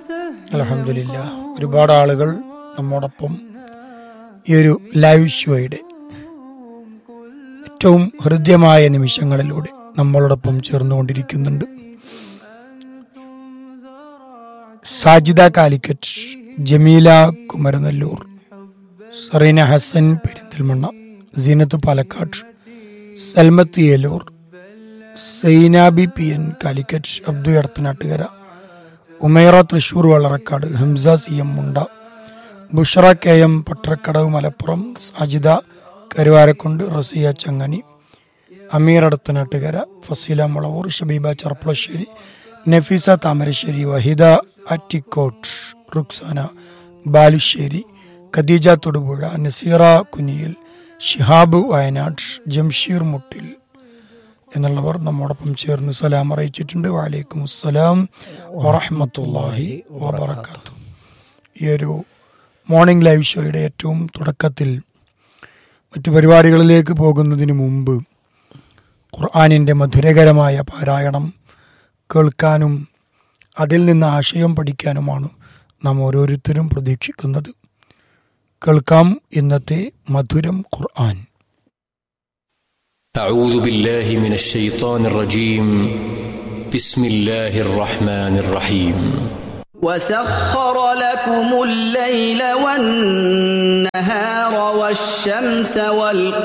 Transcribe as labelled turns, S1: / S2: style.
S1: അലഹമില്ല ഒരുപാട് ആളുകൾ നമ്മോടൊപ്പം ഈ ഒരു ലൈവ് ഷോയുടെ ഏറ്റവും ഹൃദ്യമായ നിമിഷങ്ങളിലൂടെ നമ്മളോടൊപ്പം ചേർന്നുകൊണ്ടിരിക്കുന്നുണ്ട് Sajida Calicut Jameela Kumaranellur Sareena Hassan Perinthalmanna Seenath Palakkad Salmath Eloor Sainabi P N Calicut Abdu Edathanattukara Umaira Thrissur Valarakkad Hamsa C M Munda Bushra K M Pattarakkadavu Malappuram Sajida Karuvarakundu Rasiya Changani Ameer Aduthanattukara Faseela Muluvoor Shabeeba Cherpulassery Nafeesa Thamarassery Wahida Attikkod Ruksana Balussery Khadeeja Thodupuzha Naseera Kuniyil Shihab Wayanad Jamsheer Muttil എന്നുള്ളവർ നമ്മോടൊപ്പം ചേർന്ന് സലാം അറിയിച്ചിട്ടുണ്ട് വാലേക്കും അസ്സലാം വറഹമത്തല്ലാഹി വബർക്കാത്തു ഈ ഒരു മോർണിംഗ് ലൈവ് ഷോയുടെ ഏറ്റവും തുടക്കത്തിൽ മറ്റു പരിപാടികളിലേക്ക് പോകുന്നതിന് മുമ്പ് ഖുർആാനിൻ്റെ മധുരകരമായ പാരായണം കേൾക്കാനും അതിൽ നിന്ന് ആശയം പഠിക്കാനുമാണ് നാം ഓരോരുത്തരും പ്രതീക്ഷിക്കുന്നത് കേൾക്കാം ഇന്നത്തെ മധുരം ഖുർആൻ
S2: أعوذ بالله من الشيطان الرجيم بسم الله الرحمن الرحيم
S3: وسخر لكم الليل والنهار والشمس والقمر